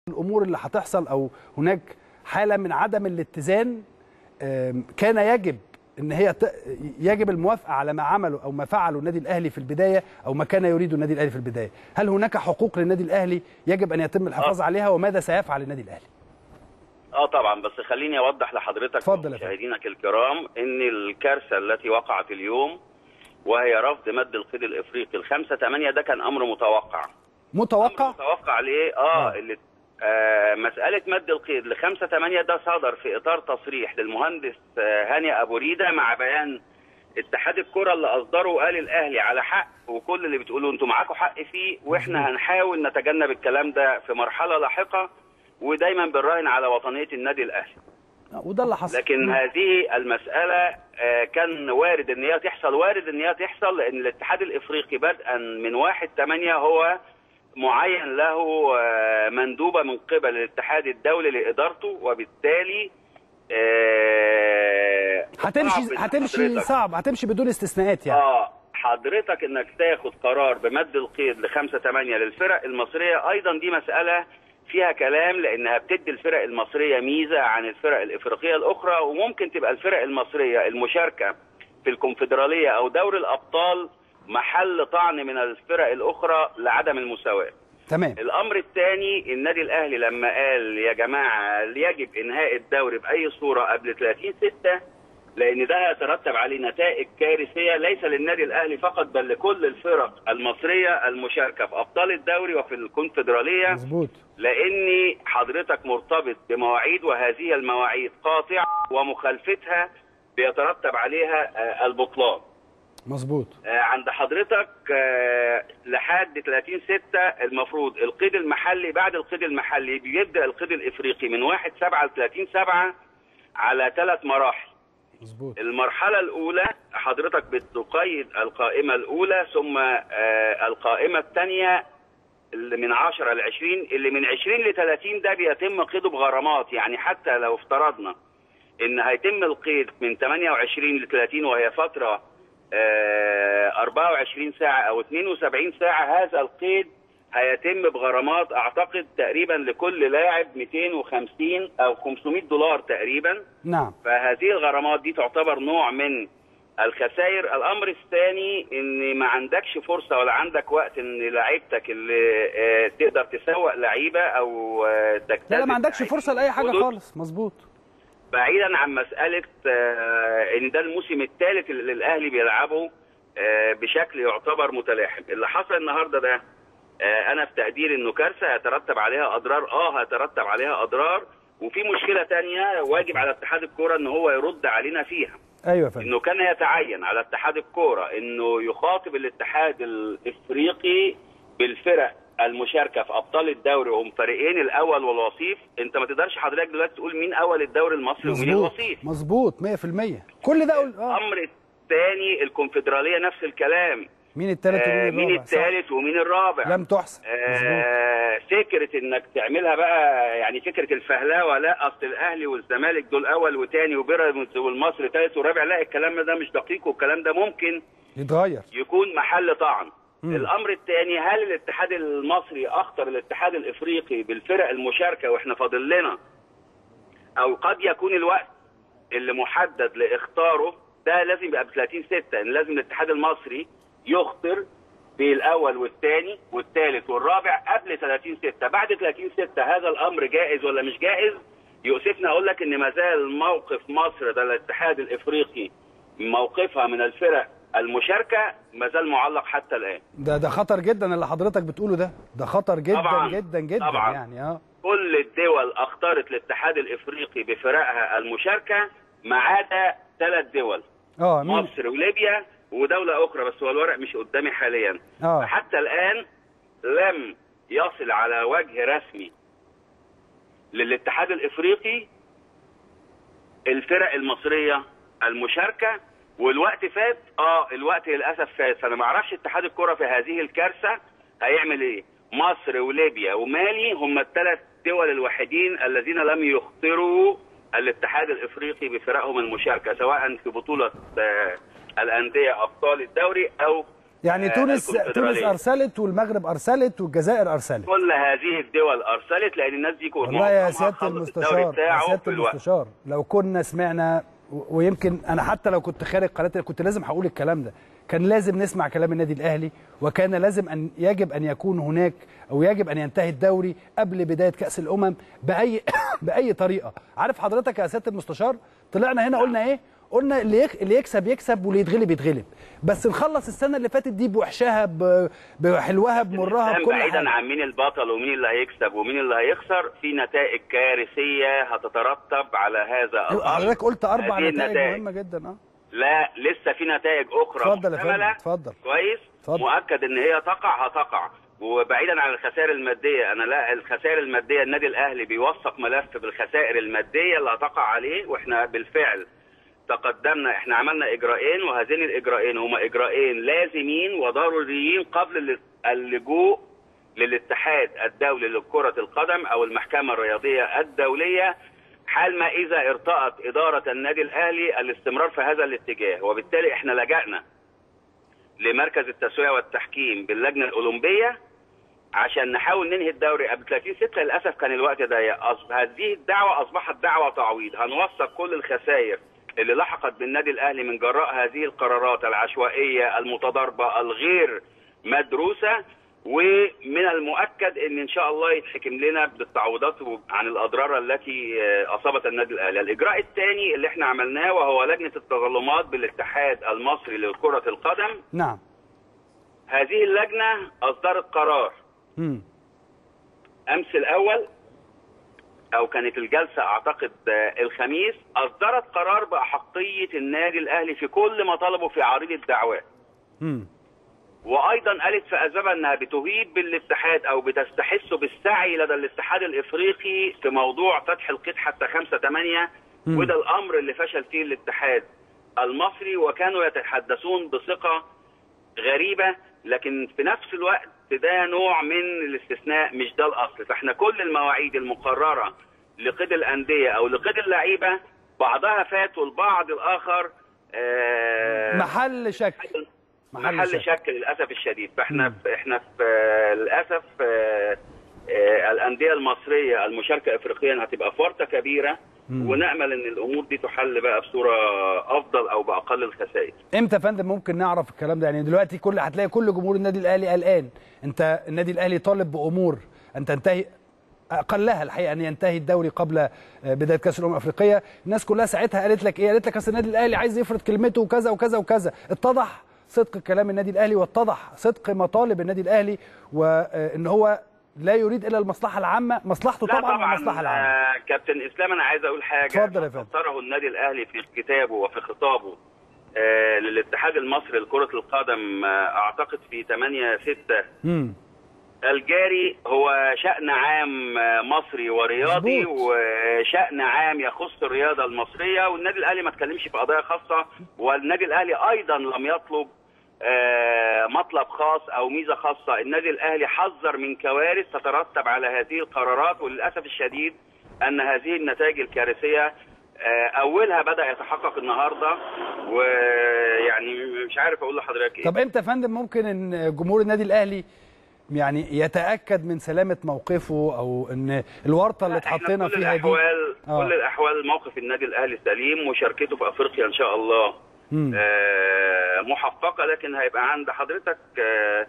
الامور اللي هتحصل او هناك حاله من عدم الاتزان آم، كان يجب ان هي ت- يجب الموافقه على ما عمله او ما فعله النادي الاهلي في البدايه او ما كان يريده النادي الاهلي في البدايه هل هناك حقوق للنادي الاهلي يجب ان يتم الحفاظ عليها وماذا سيفعل النادي الاهلي اه طبعا بس خليني اوضح لحضرتك اتفضل يا فندم. مشاهدينك الكرام ان الكارثه التي وقعت اليوم وهي رفض مد القيد الافريقي الخمسة 8 ده كان امر متوقع متوقع متوقع ليه اه اللي آه مساله مد القيد لخمسة 8 ده صدر في اطار تصريح للمهندس آه هاني ابو ريده مع بيان اتحاد الكره اللي اصدره قال الاهلي على حق وكل اللي بتقولوا انتوا معاكم حق فيه واحنا هنحاول نتجنب الكلام ده في مرحله لاحقه ودايما بنراهن على وطنيه النادي الاهلي وده اللي حصل لكن هذه المسألة آه، كان وارد ان هي تحصل وارد ان هي تحصل لان الاتحاد الافريقي بدءا من واحد 8 هو معين له آه، مندوبة من قبل الاتحاد الدولي لادارته وبالتالي آه، هتمشي صعب إن هتمشي حضرتك- صعب هتمشي بدون استثناءات يعني اه حضرتك انك تاخد قرار بمد القيد لخمسة 8 للفرق المصرية ايضا دي مسألة فيها كلام لانها بتدي الفرق المصرية ميزة عن الفرق الافريقية الاخرى وممكن تبقى الفرق المصرية المشاركة في الكونفدرالية او دوري الابطال محل طعن من الفرق الاخرى لعدم المساواة تمام الامر الثاني النادي الاهلي لما قال يا جماعه يجب انهاء الدوري باي صوره قبل 30 6 لان ده هيترتب عليه نتائج كارثيه ليس للنادي الاهلي فقط بل لكل الفرق المصريه المشاركه في ابطال الدوري وفي الكونفدراليه مظبوط لان حضرتك مرتبط بمواعيد وهذه المواعيد قاطعه ومخالفتها بيترتب عليها آه، البطلان مظبوط آه، عند حضرتك آه، لحد 30 6 المفروض القيد المحلي بعد القيد المحلي بيبدا القيد الافريقي من 1 7 ل 30 7 على ثلاث مراحل مظبوط المرحله الاولى حضرتك بتقيد القائمه الاولى ثم آه، القائمه الثانيه اللي من 10 ل 20 اللي من 20 ل 30 ده بيتم قيده بغرامات يعني حتى لو افترضنا ان هيتم القيد من 28 ل 30 وهي فتره آه، 24 ساعه او 72 ساعه هذا القيد هيتم بغرامات اعتقد تقريبا لكل لاعب 250 او 500 دولار تقريبا نعم فهذه الغرامات دي تعتبر نوع من الخسائر الامر الثاني ان ما عندكش فرصه ولا عندك وقت ان لعيبتك اللي آه، تقدر تسوق لعيبه او آه، تجتذب لا لا ما عندكش لعيبة فرصه لاي حاجه حدود. خالص مظبوط بعيدا عن مساله آه، ان ده الموسم الثالث اللي الاهلي بيلعبه آه، بشكل يعتبر متلاحم اللي حصل النهارده ده آه، انا في تقدير انه كارثه هيترتب عليها اضرار اه هيترتب عليها اضرار وفي مشكله تانية واجب على اتحاد الكوره ان هو يرد علينا فيها ايوه يا فندم انه كان يتعين على اتحاد الكوره انه يخاطب الاتحاد الافريقي بالفرق المشاركه في ابطال الدوري وهم فريقين الاول والوصيف انت ما تقدرش حضرتك دلوقتي تقول مين اول الدوري المصري ومين مظبوط الوصيف مظبوط 100% كل ده أقول اه الامر الثاني الكونفدراليه نفس الكلام مين الثالث آه ومين مين الرابع صح. الثالث ومين الرابع لم تحسن مظبوط آه فكره انك تعملها بقى يعني فكره الفهلاوه لا اصل الاهلي والزمالك دول اول وثاني وبيراميدز والمصري ثالث ورابع لا الكلام ده مش دقيق والكلام ده ممكن يتغير يكون محل طعن مم. الامر الثاني هل الاتحاد المصري اخطر الاتحاد الافريقي بالفرق المشاركه واحنا فاضل لنا او قد يكون الوقت اللي محدد لاختاره ده لازم يبقى ب 30 6 ان لازم الاتحاد المصري يخطر بالاول والثاني والثالث والرابع قبل 30 6 بعد 30 6 هذا الامر جائز ولا مش جائز يؤسفني اقول لك ان ما زال موقف مصر ده الاتحاد الافريقي موقفها من الفرق المشاركه ما زال معلق حتى الان ده ده خطر جدا اللي حضرتك بتقوله ده ده خطر جدا طبعاً. جدا جدا طبعاً. يعني اه كل الدول اختارت الاتحاد الافريقي بفرقها المشاركه ما عدا ثلاث دول اه مين مصر وليبيا ودوله اخرى بس هو الورق مش قدامي حاليا اه فحتى الان لم يصل على وجه رسمي للاتحاد الافريقي الفرق المصريه المشاركه والوقت فات اه الوقت للاسف فات فانا ما اعرفش اتحاد الكره في هذه الكارثه هيعمل ايه مصر وليبيا ومالي هم الثلاث دول الوحيدين الذين لم يخطروا الاتحاد الافريقي بفرقهم المشاركه سواء في بطوله آه، الانديه ابطال الدوري او يعني آه، تونس تونس الكونفدرالية. ارسلت والمغرب ارسلت والجزائر ارسلت كل هذه الدول ارسلت لان الناس دي كور والله يا معظمها سياده خلص الدوري المستشار يا بتاعه سياده في الوقت المستشار لو كنا سمعنا و- ويمكن انا حتى لو كنت خارج قناه كنت لازم هقول الكلام ده كان لازم نسمع كلام النادي الاهلي وكان لازم ان يجب ان يكون هناك او يجب ان ينتهي الدوري قبل بدايه كاس الامم باي باي طريقه عارف حضرتك يا سياده المستشار طلعنا هنا قلنا ايه قلنا اللي يك... اللي يكسب يكسب واللي يتغلب يتغلب بس نخلص السنه اللي فاتت دي بوحشها ب... بحلوها بمرها الإسلام بكل بعيدا حاجه عن مين البطل ومين اللي هيكسب ومين اللي هيخسر في نتائج كارثيه هتترتب على هذا الامر حضرتك قلت اربع هذه نتائج النتائج. مهمه جدا اه لا لسه في نتائج اخرى اتفضل يا فندم محتملة. اتفضل كويس اتفضل. مؤكد ان هي تقع هتقع وبعيدا عن الخسائر الماديه انا لا الخسائر الماديه النادي الاهلي بيوثق ملف بالخسائر الماديه اللي هتقع عليه واحنا بالفعل تقدمنا احنا عملنا اجراءين وهذين الاجراءين هما اجراءين لازمين وضروريين قبل اللجوء للاتحاد الدولي لكرة القدم او المحكمة الرياضية الدولية حال ما اذا ارتأت ادارة النادي الاهلي الاستمرار في هذا الاتجاه وبالتالي احنا لجأنا لمركز التسوية والتحكيم باللجنة الاولمبية عشان نحاول ننهي الدوري قبل 30 6 للاسف كان الوقت ضيق أص- هذه الدعوه اصبحت دعوه تعويض هنوثق كل الخسائر اللي لحقت بالنادي الاهلي من جراء هذه القرارات العشوائيه المتضاربه الغير مدروسه ومن المؤكد ان ان شاء الله يتحكم لنا بالتعويضات عن الاضرار التي آه، اصابت النادي الاهلي. الاجراء الثاني اللي احنا عملناه وهو لجنه التظلمات بالاتحاد المصري لكره القدم نعم هذه اللجنه اصدرت قرار امم امس الاول او كانت الجلسه اعتقد آه، الخميس اصدرت قرار باحقيه النادي الاهلي في كل ما طلبه في عريض الدعوات امم وايضا قالت في اسبابها انها بتهيب بالاتحاد او بتستحث بالسعي لدى الاتحاد الافريقي في موضوع فتح القيد حتى 5 8 مم. وده الامر اللي فشل فيه الاتحاد المصري وكانوا يتحدثون بثقه غريبه لكن في نفس الوقت ده نوع من الاستثناء مش ده الاصل فاحنا كل المواعيد المقرره لقيد الانديه او لقيد اللعيبه بعضها فات والبعض الاخر آه محل شك محل, محل شك. شك للاسف الشديد فاحنا مم. احنا في آه، للاسف آه، آه، الانديه المصريه المشاركه افريقيا هتبقى في ورطه كبيره مم. ونامل ان الامور دي تحل بقى بصوره افضل او باقل الخسائر امتى يا فندم ممكن نعرف الكلام ده يعني دلوقتي كل هتلاقي كل جمهور النادي الاهلي قلقان انت النادي الاهلي طالب بامور ان تنتهي اقلها الحقيقه ان ينتهي الدوري قبل آه، بدايه كاس الامم الافريقيه الناس كلها ساعتها قالت لك ايه قالت لك اصل النادي الاهلي عايز يفرض كلمته وكذا وكذا وكذا اتضح صدق كلام النادي الاهلي واتضح صدق مطالب النادي الاهلي وان هو لا يريد الا المصلحه العامه مصلحته لا طبعا والمصلحه العامه آه، كابتن اسلام انا عايز اقول حاجه اتفضل يا فندم. فسره النادي الاهلي في كتابه وفي خطابه آه، للاتحاد المصري لكره القدم آه، اعتقد في 8 6 امم الجاري هو شأن عام مصري ورياضي مظبوط. وشأن عام يخص الرياضة المصرية والنادي الأهلي ما تكلمش في قضايا خاصة والنادي الأهلي أيضا لم يطلب آه، مطلب خاص أو ميزة خاصة النادي الأهلي حذر من كوارث تترتب على هذه القرارات وللأسف الشديد أن هذه النتائج الكارثية آه، أولها بدأ يتحقق النهاردة ويعني مش عارف أقول لحضرتك إيه طب امتى يا فندم ممكن ان جمهور النادي الاهلي يعني يتاكد من سلامه موقفه او ان الورطه اللي لا، إحنا اتحطينا كل فيها دي الأحوال آه. كل الأحوال موقف النادي الأهلي سليم مشاركته في أفريقيا إن شاء الله مم. آه محققة لكن هيبقى عند حضرتك آه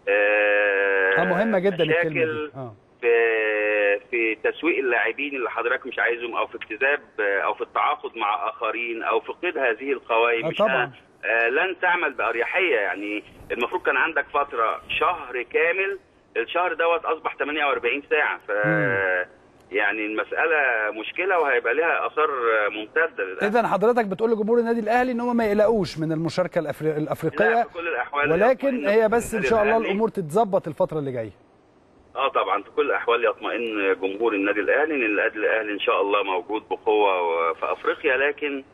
آه اه مهمه جدا الكلمه مشاكل دي اه في في تسويق اللاعبين اللي حضرتك مش عايزهم او في اكتساب آه، او في التعاقد مع اخرين او في قيد هذه القوائم آه، مش طبعاً. آه، لن تعمل باريحيه يعني المفروض كان عندك فتره شهر كامل الشهر دوت اصبح 48 ساعه ف مم. يعني المساله مشكله وهيبقى لها اثار آه، ممتده للاسف اذا حضرتك بتقول لجمهور النادي الاهلي ان هم ما يقلقوش من المشاركه الأفري... لا، الافريقيه في كل الاحوال ولكن يطمئن هي بس ان النادي شاء الله الأهلي. الامور تتظبط الفتره اللي جايه اه طبعا في كل الاحوال يطمئن جمهور النادي الاهلي ان النادي الاهلي ان شاء الله موجود بقوه في افريقيا لكن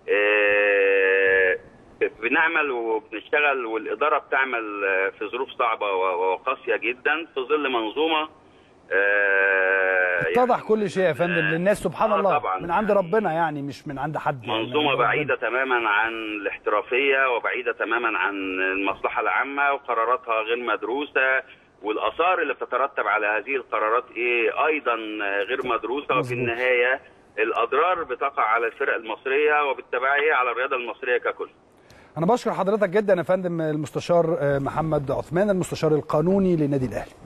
آه بنعمل وبنشتغل والاداره بتعمل آه، في ظروف صعبه و- وقاسيه جدا في ظل منظومه آه، اتضح يعني كل شيء يا فندم للناس سبحان آه الله طبعاً. من عند ربنا يعني مش من عند حد يعني منظومة من عند ربنا. بعيدة تماما عن الاحترافية وبعيدة تماما عن المصلحة العامة وقراراتها غير مدروسة والآثار اللي بتترتب على هذه القرارات إيه أيضا غير مدروسة وفي مظبوط. النهاية الأضرار بتقع على الفرق المصرية وبالتبعية على الرياضة المصرية ككل انا بشكر حضرتك جدا يا فندم المستشار آه، محمد عثمان المستشار القانوني للنادي الاهلي